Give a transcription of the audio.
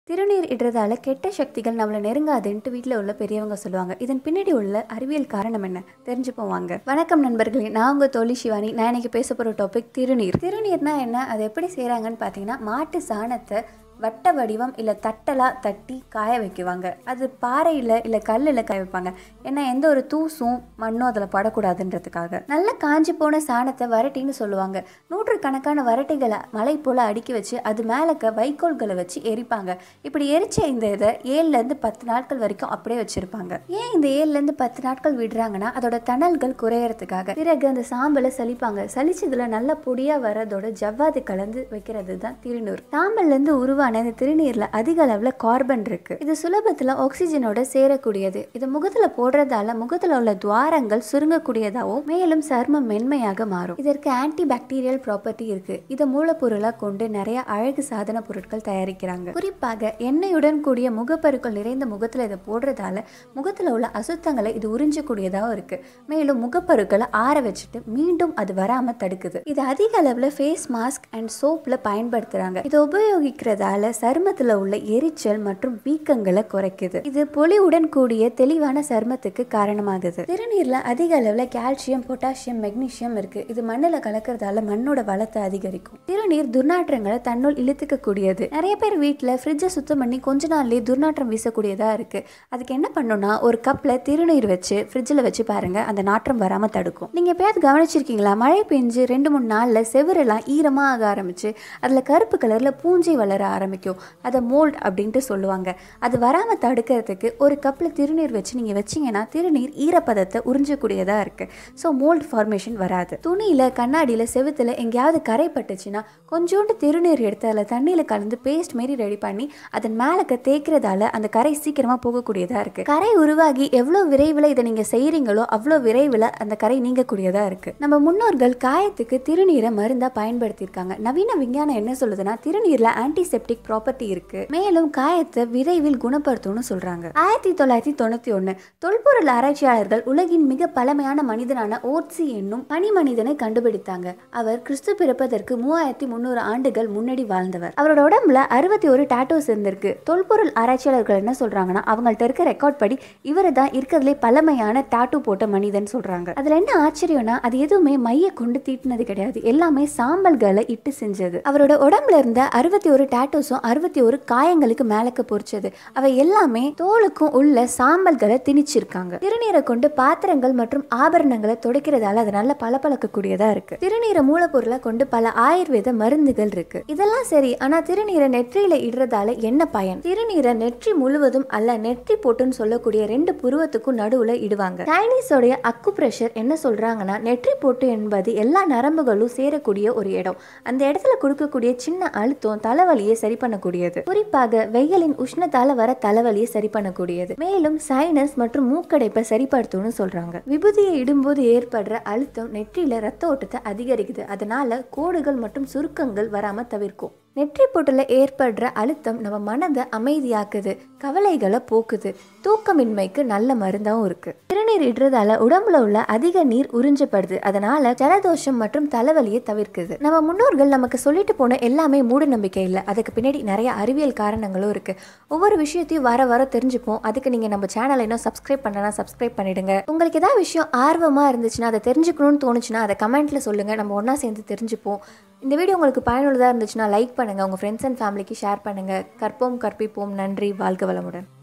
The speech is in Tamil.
திருநீர் இடுறதால கெட்ட சக்திகள் நம்மளை நெருங்காதுன்ட்டு வீட்டில் உள்ள பெரியவங்க சொல்லுவாங்க இதன் பின்னாடி உள்ள அறிவியல் காரணம் என்ன தெரிஞ்சுப்போம் வாங்க வணக்கம் நண்பர்களே நான் உங்கள் தோழி சிவானி நான் இன்னைக்கு பேச போகிற டாபிக் திருநீர் திருநீர்னா என்ன அதை எப்படி செய்கிறாங்கன்னு பார்த்தீங்கன்னா மாட்டு சாணத்தை வட்ட வடிவம் இல்லை தட்டலாக தட்டி காய வைக்குவாங்க அது பாறையில் இல்லை கல்லில் காய வைப்பாங்க ஏன்னா எந்த ஒரு தூசும் மண்ணும் அதில் படக்கூடாதுன்றதுக்காக நல்லா காஞ்சி போன சாணத்தை வரட்டின்னு சொல்லுவாங்க நூற்றுக்கணக்கான வரட்டைகளை மலை போல் அடுக்கி வச்சு அது மேலக்க வைக்கோல்களை வச்சு எரிப்பாங்க இப்படி எரிச்ச இந்த இதை ஏழுலேருந்து பத்து நாட்கள் வரைக்கும் அப்படியே வச்சுருப்பாங்க ஏன் இந்த ஏழுலேருந்து பத்து நாட்கள் விடுறாங்கன்னா அதோட தணல்கள் குறையறதுக்காக பிறகு அந்த சாம்பலை சலிப்பாங்க சலிச்சதுல நல்ல பொடியாக வர அதோட ஜவ்வாது கலந்து வைக்கிறது தான் திருநூறு சாம்பல்லேருந்து உருவான இந்த திருநீரில் அதிக அளவில் கார்பன் இருக்கு இது சுலபத்தில் ஆக்சிஜனோட சேரக்கூடியது இது முகத்தில் போடுறதால முகத்தில் உள்ள துவாரங்கள் சுருங்கக்கூடியதாகவும் மேலும் சர்மம் மென்மையாக மாறும் இதற்கு ஆன்டி பாக்டீரியல் ப்ராப்பர்ட்டி இருக்கு இதை மூலப்பொருளாக கொண்டு நிறைய அழகு சாதன பொருட்கள் தயாரிக்கிறாங்க குறிப்பாக எண்ணெயுடன் கூடிய முகப்பருக்கள் நிறைந்த முகத்தில் இதை போடுறதால முகத்தில் உள்ள அசுத்தங்களை இது உறிஞ்சக்கூடியதாகவும் இருக்கு மேலும் முகப்பருக்களை ஆற வச்சுட்டு மீண்டும் அது வராம தடுக்குது இது அதிக அளவில் ஃபேஸ் மாஸ்க் அண்ட் சோப்பில் பயன்படுத்துறாங்க இதை உபயோகிக்கிறதால சருமத்தில் உள்ள எரிச்சல் மற்றும் வீக்கங்களை குறைக்குது இது பொலிவுடன் கூடிய தெளிவான சருமத்துக்கு காரணமாகுது திருநீர்ல அதிக அளவில் கால்சியம் பொட்டாசியம் மெக்னீசியம் இருக்கு இது மண்ணில் கலக்கிறதால மண்ணோட வளத்தை அதிகரிக்கும் திருநீர் துர்நாற்றங்களை தன்னுள் இழுத்துக்க கூடியது நிறைய பேர் வீட்டில் ஃப்ரிட்ஜை சுத்தம் பண்ணி கொஞ்ச நாள்லயே துர்நாற்றம் வீசக்கூடியதா இருக்கு அதுக்கு என்ன பண்ணணும்னா ஒரு கப்ல திருநீர் வச்சு ஃப்ரிட்ஜில் வச்சு பாருங்க அந்த நாற்றம் வராம தடுக்கும் நீங்க எப்பயாவது கவனிச்சிருக்கீங்களா மழை பெஞ்சு ரெண்டு மூணு நாள்ல செவரெல்லாம் ஈரமா ஆக ஆரம்பிச்சு அதுல கருப்பு கலர்ல பூஞ்சை வளர ஆரம்பிக்கும் அதை மோல்ட் அப்படின்ட்டு சொல்லுவாங்க அது வராமல் தடுக்கிறதுக்கு ஒரு கப்பில் திருநீர் வச்சு நீங்கள் வச்சிங்கன்னா திருநீர் ஈரப்பதத்தை உறிஞ்சக்கூடியதாக இருக்குது ஸோ மோல்ட் ஃபார்மேஷன் வராது துணியில் கண்ணாடியில் செவுத்தில் எங்கேயாவது கரை பட்டுச்சுன்னா கொஞ்சோண்டு திருநீர் எடுத்து அதில் தண்ணியில் கலந்து பேஸ்ட் மாரி ரெடி பண்ணி அதன் மேலக்க தேய்க்கிறதால அந்த கரை சீக்கிரமாக போகக்கூடியதாக இருக்குது கரை உருவாகி எவ்வளோ விரைவில் இதை நீங்கள் செய்கிறீங்களோ அவ்வளோ விரைவில் அந்த கரை நீங்கக்கூடியதாக இருக்குது நம்ம முன்னோர்கள் காயத்துக்கு திருநீரை மருந்தாக பயன்படுத்தியிருக்காங்க நவீன விஞ்ஞானம் என்ன சொல்லுதுன்னா திருநீரில் ஆன்டிசெப்டிக் ப்ராப்பர்ட்டி இருக்கு மேலும் காயத்தை விரைவில் குணப்படுத்தும்னு சொல்றாங்க ஆயிரத்தி தொள்ளாயிரத்தி தொண்ணூத்தி ஒண்ணு தொல்பொருள் ஆராய்ச்சியாளர்கள் உலகின் மிக பழமையான மனிதனான ஓட்சி என்னும் பனி மனிதனை கண்டுபிடித்தாங்க அவர் கிறிஸ்து பிறப்பதற்கு மூவாயிரத்தி முந்நூறு ஆண்டுகள் முன்னாடி வாழ்ந்தவர் அவரோட உடம்புல அறுபத்தி ஒரு டாட்டோஸ் இருந்திருக்கு தொல்பொருள் ஆராய்ச்சியாளர்கள் என்ன சொல்றாங்கன்னா அவங்கள்ட்ட இருக்க ரெக்கார்ட் படி இவர் தான் இருக்கிறதுலே பழமையான டாட்டூ போட்ட மனிதன் சொல்றாங்க அதுல என்ன ஆச்சரியம்னா அது எதுவுமே மைய கொண்டு தீட்டினது கிடையாது எல்லாமே சாம்பல்களை இட்டு செஞ்சது அவரோட உடம்புல இருந்த அறுபத்தி ஒரு டாட்டூஸும் அறுபத்தி ஒரு காயங்களுக்கு மேலக்க பொறிச்சது அவை எல்லாமே தோலுக்கும் உள்ள சாம்பல்களை திணிச்சிருக்காங்க திருநீரை கொண்டு பாத்திரங்கள் மற்றும் ஆபரணங்களை துடைக்கிறதால அது நல்ல பளபளக்கக்கூடியதா இருக்கு திருநீரை மூலப்பொருளை கொண்டு பல ஆயுர்வேத மருந்துகள் இருக்கு இதெல்லாம் சரி ஆனா திருநீரை நெற்றியில இடுறதால என்ன பயன் திருநீரை நெற்றி முழுவதும் அல்ல நெற்றி போட்டுன்னு சொல்லக்கூடிய ரெண்டு புருவத்துக்கும் நடுவுல இடுவாங்க சைனீஸோடைய அக்கு பிரஷர் என்ன சொல்றாங்கன்னா நெற்றி போட்டு என்பது எல்லா நரம்புகளும் சேரக்கூடிய ஒரு இடம் அந்த இடத்துல கொடுக்கக்கூடிய சின்ன அழுத்தம் தலைவலியை சரி பண்ணக்கூடியது குறிப்பாக வெயிலின் உஷ்ணத்தால வர தலைவலியை சரி பண்ணக்கூடியது மேலும் சைனஸ் மற்றும் மூக்கடைப்பை சரிப்படுத்தும்னு சொல்றாங்க விபூதியை இடும்போது ஏற்படுற அழுத்தம் நெற்றியில ரத்த ஓட்டத்தை அதிகரிக்குது அதனால கோடுகள் மற்றும் சுருக்கங்கள் வராம தவிர்க்கும் நெற்றி பொட்டுல ஏற்படுற அழுத்தம் நம்ம மனதை அமைதியாக்குது கவலைகளை போக்குது தூக்கமின்மைக்கு நல்ல மருந்தாகவும் இருக்கு திருநீர் இடுறதால உடம்புல உள்ள அதிக நீர் உறிஞ்சப்படுது அதனால ஜலதோஷம் மற்றும் தலைவலியை தவிர்க்குது நம்ம முன்னோர்கள் நமக்கு சொல்லிட்டு போன எல்லாமே மூட நம்பிக்கை இல்லை அதுக்கு பின்னாடி நிறைய அறிவியல் காரணங்களும் இருக்கு ஒவ்வொரு விஷயத்தையும் வர வர தெரிஞ்சுப்போம் அதுக்கு நீங்க நம்ம சேனலை இன்னும் சப்ஸ்கிரைப் பண்ணனா சப்ஸ்கிரைப் பண்ணிடுங்க உங்களுக்கு ஏதாவது விஷயம் ஆர்வமா இருந்துச்சுன்னா அதை தெரிஞ்சுக்கணும்னு தோணுச்சுன்னா அதை கமெண்ட்ல சொல்லுங்க நம்ம ஒண்ணா சேர்ந்து தெரிஞ்சுப்போம் இந்த வீடியோ உங்களுக்கு பயனுள்ளதாக இருந்துச்சுன்னா லைக் பண்ணுங்கள் உங்கள் ஃப்ரெண்ட்ஸ் அண்ட் ஃபேமிலிக்கு ஷேர் பண்ணுங்கள் கற்போம் கற்பிப்போம் நன்றி வாழ்க வளமுடன்